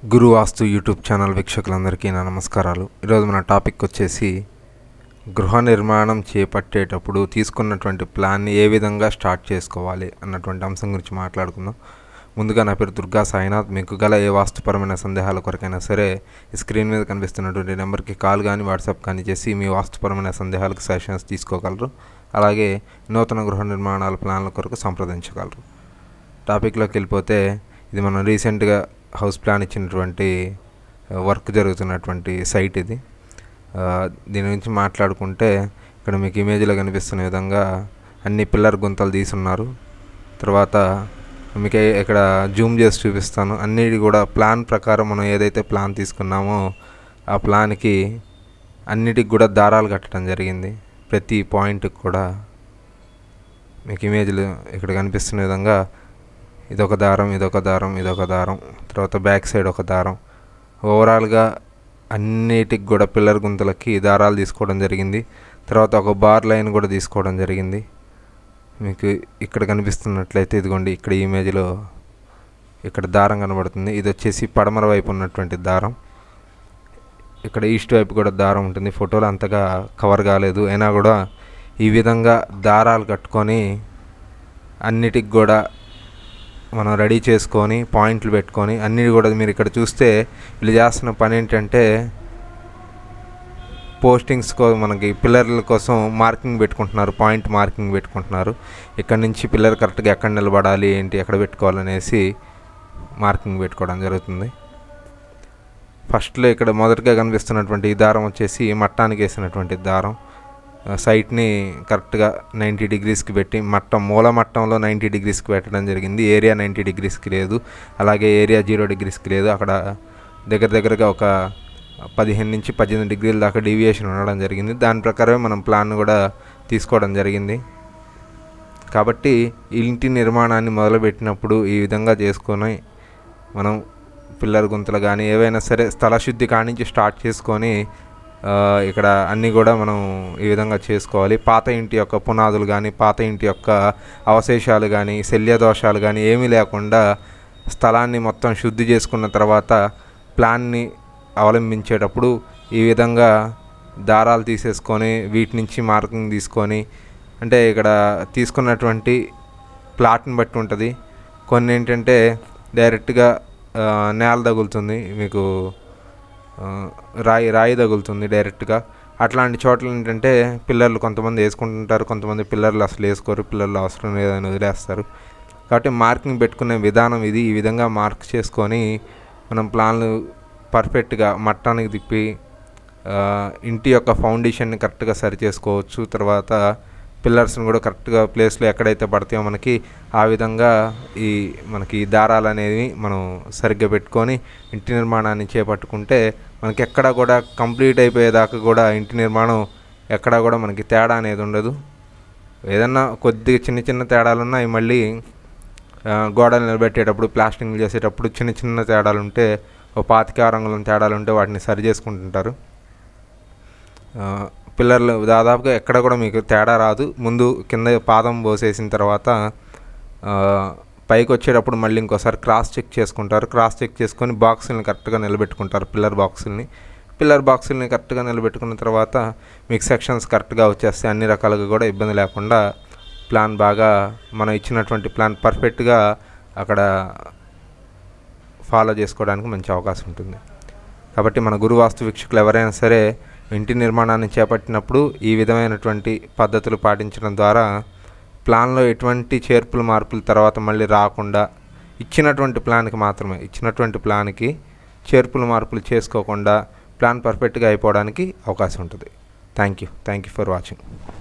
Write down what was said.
గురు వాస్తు YouTube channel వీక్షకులందరికీ నా నమస్కారాలు ఈరోజు మన టాపిక్ వచ్చేసి గృహ నిర్మాణం చేపట్టేటప్పుడు తీసుకున్నటువంటి ప్లాన్ని ఏ విధంగా స్టార్ట్ చేసుకోవాలి అన్నటువంటి అంశం గురించి మాట్లాడుకుందాం ముందుగా నా పేరు దుర్గా సాయినాథ్ మీకు గల ఏ వాస్తుపరమైన సందేహాల కొరకైనా సరే ఈ స్క్రీన్ మీద కనిపిస్తున్నటువంటి నెంబర్కి కాల్ కానీ వాట్సాప్ కానీ చేసి మీ వాస్తుపరమైన సందేహాలకు సెషన్స్ తీసుకోగలరు అలాగే నూతన గృహ నిర్మాణాల ప్లాన్ల కొరకు సంప్రదించగలరు టాపిక్లోకి వెళ్ళిపోతే ఇది మనం రీసెంట్గా హౌస్ ప్లాన్ ఇచ్చినటువంటి ఆ, వర్క్ జరుగుతున్నటువంటి సైట్ ఇది ఆ, దీని గురించి మాట్లాడుకుంటే ఇక్కడ మీకు ఇమేజ్లో కనిపిస్తున్న విధంగా అన్ని పిల్లర్ గుంతలు తీసున్నారు తర్వాత మీకు ఏ- ఇక్కడ జూమ్ చేసి చూపిస్తాను అన్నిటి కూడా ప్లాన్ ప్రకారం మనం ఏదైతే ప్లాన్ తీసుకున్నామో ఆ ప్లాన్కి అన్నిటికి కూడా దారాలు కట్టడం జరిగింది ప్రతి పాయింట్కి కూడా మీకు ఇమేజ్లు ఇక్కడ కనిపిస్తున్న విధంగా ఇదొక దారం ఇదొక దారం ఇదొక దారం తర్వాత బ్యాక్ సైడ్ ఒక దారం ఓవరాల్గా అన్నిటికి కూడా పిల్లర్ గుంతలకి దారాలు తీసుకోవడం జరిగింది తర్వాత ఒక బార్ లైన్ కూడా తీసుకోవడం జరిగింది మీకు ఇక్కడ కనిపిస్తున్నట్లయితే ఇదిగోండి ఇక్కడ ఈ ఇమేజ్లో ఇక్కడ దారం కనబడుతుంది ఇది వచ్చేసి పడమర వైపు ఉన్నటువంటి దారం ఇక్కడ ఈస్ట్ వైపు కూడా దారం ఉంటుంది ఫోటోలో అంతగా కవర్ కాలేదు అయినా కూడా ఈ విధంగా దారాలు కట్టుకొని అన్నిటికి కూడా మనం రెడీ చేసుకొని పాయింట్లు పెట్టుకొని అన్నీ కూడా మీరు ఇక్కడ చూస్తే వీళ్ళు చేస్తున్న పని ఏంటంటే పోస్టింగ్స్ కో మనకి పిల్లర్ల కోసం మార్కింగ్ పెట్టుకుంటున్నారు పాయింట్ మార్కింగ్ పెట్టుకుంటున్నారు ఇక్కడ నుంచి పిల్లర్ కరెక్ట్గా ఎక్కడ నిలబడాలి ఏంటి ఎక్కడ పెట్టుకోవాలనేసి మార్కింగ్ పెట్టుకోవడం జరుగుతుంది ఫస్ట్లో ఇక్కడ మొదటగా కనిపిస్తున్నటువంటి ఈ దారం వచ్చేసి మట్టానికి వేసినటువంటి దారం ఆ, సైట్ని కరెక్ట్గా నైంటీ డిగ్రీస్కి పెట్టి మట్టం మూల మట్టంలో నైంటీ డిగ్రీస్కి పెట్టడం జరిగింది ఏరియా నైంటీ డిగ్రీస్కి లేదు అలాగే ఏరియా జీరో డిగ్రీస్కి లేదు అక్కడ దగ్గర దగ్గరగా ఒక పదిహేను నుంచి పద్దెనిమిది డిగ్రీల దాకా డీవియేషన్ ఉండడం జరిగింది దాని ప్రకారమే మనం ప్లాన్ కూడా తీసుకోవడం జరిగింది కాబట్టి ఇంటి నిర్మాణాన్ని మొదలుపెట్టినప్పుడు ఈ విధంగా చేసుకొని మనం పిల్లర్ గుంతలు కానీ ఏవైనా సరే స్థల శుద్ధి కానించి స్టార్ట్ చేసుకొని ఆ, ఇక్కడ అన్నీ కూడా మనం ఈ విధంగా చేసుకోవాలి పాత ఇంటి యొక్క పునాదులు కానీ పాత ఇంటి యొక్క అవశేషాలు కానీ శల్య దోషాలు కానీ ఏమీ లేకుండా స్థలాన్ని మొత్తం శుద్ధి చేసుకున్న తర్వాత ప్లాన్ని అవలంబించేటప్పుడు ఈ విధంగా దారాలు తీసేసుకొని వీటి నుంచి మార్కింగ్ తీసుకొని అంటే ఇక్కడ తీసుకున్నటువంటి ప్లాట్ని బట్టి ఉంటుంది కొన్ని ఏంటంటే డైరెక్ట్గా ఆ, నేల తగులుతుంది మీకు ఆ, రాయి రాయి తగులుతుంది డైరెక్ట్గా అట్లాంటి చోట్ల ఏంటంటే పిల్లర్లు కొంతమంది వేసుకుంటుంటారు కొంతమంది పిల్లర్లు అసలు వేసుకోరు పిల్లర్లు అవసరం లేదని వదిలేస్తారు కాబట్టి మార్కింగ్ పెట్టుకునే విధానం ఇది ఈ విధంగా మార్క్ చేసుకొని మనం ప్లాన్లు పర్ఫెక్ట్గా మట్టానికి తిప్పి ఆ, ఇంటి యొక్క ఫౌండేషన్ని కరెక్ట్గా సరి చేసుకోవచ్చు తర్వాత పిల్లర్స్ని కూడా కరెక్ట్గా ప్లేస్లో ఎక్కడైతే పడతాయో మనకి ఆ విధంగా ఈ మనకి ఈ దారాలు అనేవి మనం సరిగ్గా పెట్టుకొని ఇంటి నిర్మాణాన్ని చేపట్టుకుంటే మనకి ఎక్కడ కూడా కంప్లీట్ అయిపోయేదాకా కూడా ఇంటి నిర్మాణం ఎక్కడా కూడా మనకి తేడా అనేది ఉండదు ఏదన్నా కొద్దిగా చిన్న చిన్న తేడాలు ఉన్నా అవి మళ్ళీ ఆ, గోడలు నిలబెట్టేటప్పుడు ప్లాస్టింగ్ చేసేటప్పుడు చిన్న చిన్న తేడాలు ఉంటే ఓ పాతిక రంగుల తేడాలు ఉంటే వాటిని సరి చేసుకుంటుంటారు ఆ, పిల్లర్లు దాదాపుగా ఎక్కడ కూడా మీకు తేడా రాదు ముందు కింద పాదం పోసేసిన తర్వాత ఆ, పైకి వచ్చేటప్పుడు మళ్ళీ ఇంకోసారి క్రాస్ చెక్ చేసుకుంటారు క్రాస్ చెక్ చేసుకొని బాక్సుల్ని కరెక్ట్గా నిలబెట్టుకుంటారు పిల్లర్ బాక్సుల్ని పిల్లర్ బాక్సుల్ని కరెక్ట్గా నిలబెట్టుకున్న తర్వాత మీకు సెక్షన్స్ కరెక్ట్గా వచ్చేస్తాయి అన్ని రకాలుగా కూడా ఇబ్బంది లేకుండా ప్లాన్ బాగా మనం ఇచ్చినటువంటి ప్లాన్ పర్ఫెక్ట్గా అక్కడ ఫాలో చేసుకోవడానికి మంచి అవకాశం ఉంటుంది కాబట్టి మన గురు వాస్తు వీక్షకులు ఎవరైనా సరే ఇంటి నిర్మాణాన్ని చేపట్టినప్పుడు ఈ విధమైనటువంటి పద్ధతులు పాటించడం ద్వారా ప్లాన్లో ఎటువంటి చేర్పులు మార్పులు తర్వాత మళ్ళీ రాకుండా ఇచ్చినటువంటి ప్లాన్కి మాత్రమే ఇచ్చినటువంటి ప్లాన్కి చేర్పులు మార్పులు చేసుకోకుండా ప్లాన్ పర్ఫెక్ట్గా అయిపోవడానికి అవకాశం ఉంటుంది thank you thank you for watching